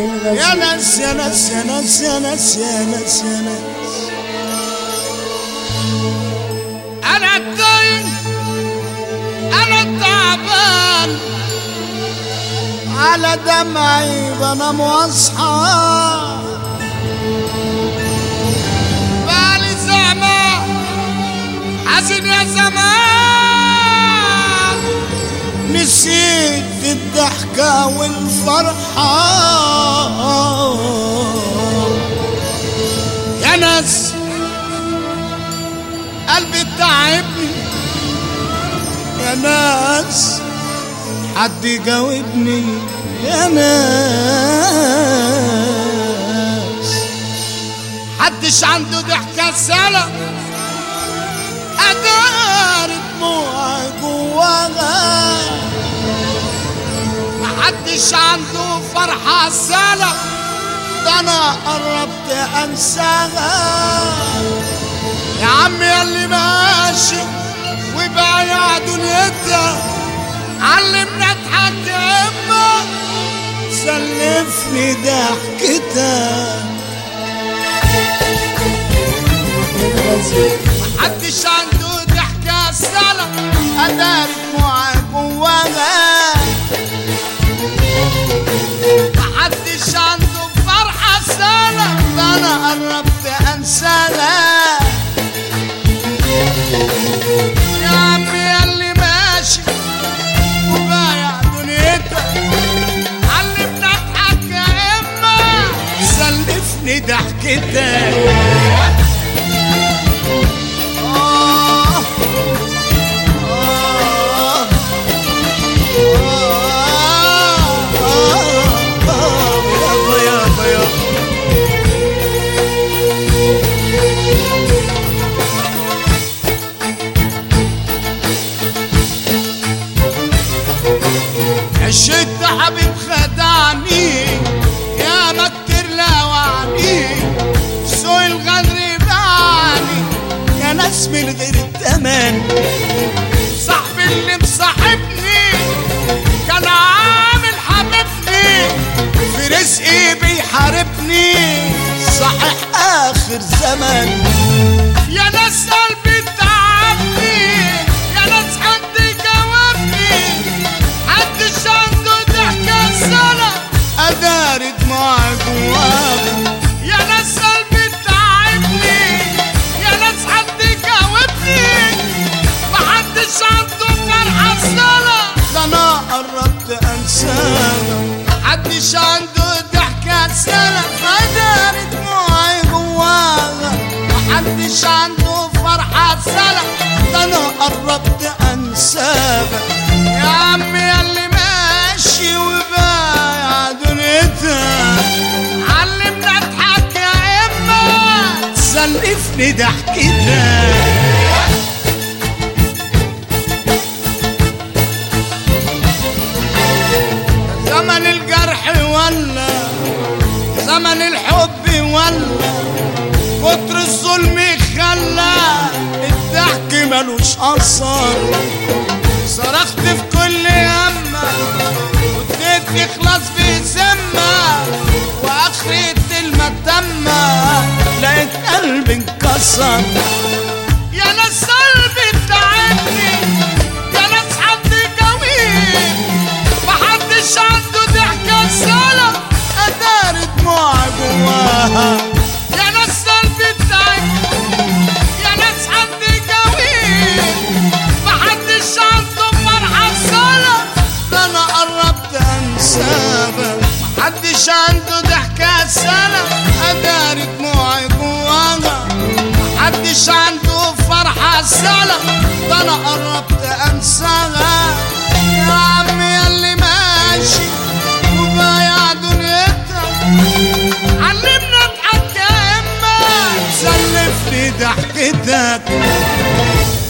يا ناس يا ناس يا ناس يا ناس يا ناس يا ناس انا الدين انا تعبان على دمعي بنام واصحى بالي زمان حزين يا زمان نسيت الضحكة والفرحة يا ناس قلبي تعبني يا ناس حد يجاوبني يا ناس حدش عنده ضحكة سنة أدار دموع جواها محدش عنده فرحة سنة ده أنا قربت أنساها يا عم ياللي ماشي وبايع دنيتها علمنا اضحك يا اما سلفني ضحكتها محدش عنده ضحكة سنة أدار دموع جواها محدش عنده فرحة سنة ده أنا قربت أنساها يا عمي ياللي ماشي وبايع دنيتك علمنا اضحك يا اما سلفني ضحكتك آه آه آه آه يابا يابا يابا عشت حبيب خدعني يا ما كتير لوعني سوء الغدر باعني يا ناس من غير التمن صاحبي اللي مصاحبني كان عامل حبيبني في رزقي بيحاربني صحيح اخر زمن يا ناس قلبي تعبني يا ناس حد يجاوبني محدش عنده ضحكة سنة أدار دموع جواها يا ناس قلبي تعبني يا ناس حد يجاوبني محدش عنده فرحة سنة ده أنا قربت أنساها محدش عنده ضحكة سنة أدار دموعي جواها محدش عنده فرحة سنة ده أنا قربت أنساها يا عمي ياللي ماشي وبايع دنيتها علمنا اضحك يا إما سلفني ضحكتها زمن الجرح ولا زمن الحب ولا كتر الظلم خلى الضحك ملوش اثر صرخت في كل يمة واديت اخلاص في ذمة واخرة المتمة لقيت قلبي انكسر يا ناس قلبي تعبني يا ناس حد جميل محدش عنده ضحكة سنة أدار دموع جواها يا ناس قلبي تعبني يا ناس حد جميل محدش عنده فرحة سنة ده أنا قربت أنساها محدش عنده ضحكة سنة أدار دموعي جواها محدش عنده فرحة سنة ده أنا قربت أنساها يا عمي ياللي ماشي وبايع دنيتك علمنا اضحك يا إما سلفني ضحكتك